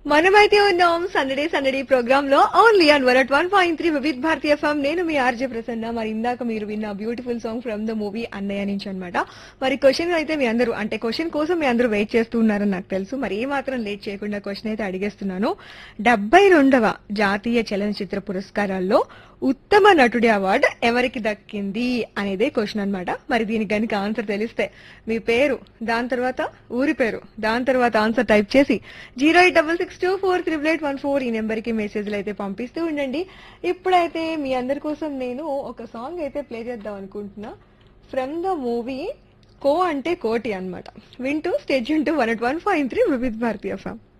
మనమైతే ఉన్నాం సందడే సందడి ప్రోగ్రామ్ లో only on one at one point three Vividh Bharatiya FM నేను మీ ఆర్జే ప్రసన్న మరి ఇందాక మీరు విన్న beautiful song from the movie Annayya నుంచి అన్నమాట మరి క్వశ్చన్ అయితే మీ అందరూ అంటే క్వశ్చన్ కోసం మీ అందరూ వెయిట్ చేస్తూ ఉన్నారని నాకు తెలుసు మరి ఏ మాత్రం లేట్ చేయకుండా క్వశ్చన్ అయితే అడిగేస్తున్నాను డెబ్బై రెండవ జాతీయ చలనచిత్ర పురస్కారాల్లో ఉత్తమ నటుడి అవార్డు ఎవరికి దక్కింది అనేదే క్వశ్చన్ అన్నమాట మరి దీనికి కనుక ఆన్సర్ తెలిస్తే మీ పేరు దాని తర్వాత ఊరి పేరు దాని తర్వాత ఆన్సర్ టైప్ చేసి zero eight double six two four triple eight one four ఈ నెంబర్ కి మెసేజ్లు అయితే పంపిస్తూ ఉండండి ఇప్పుడైతే మీ అందరి కోసం నేను ఒక సాంగ్ అయితే ప్లే చేద్దాం అనుకుంటున్నా ఫ్రమ్ ద మూవీ కో అంటే కోటి అన్నమాట వింటూ స్టేజ్ ఉంటూ one at one five three Vividh Bharatiya form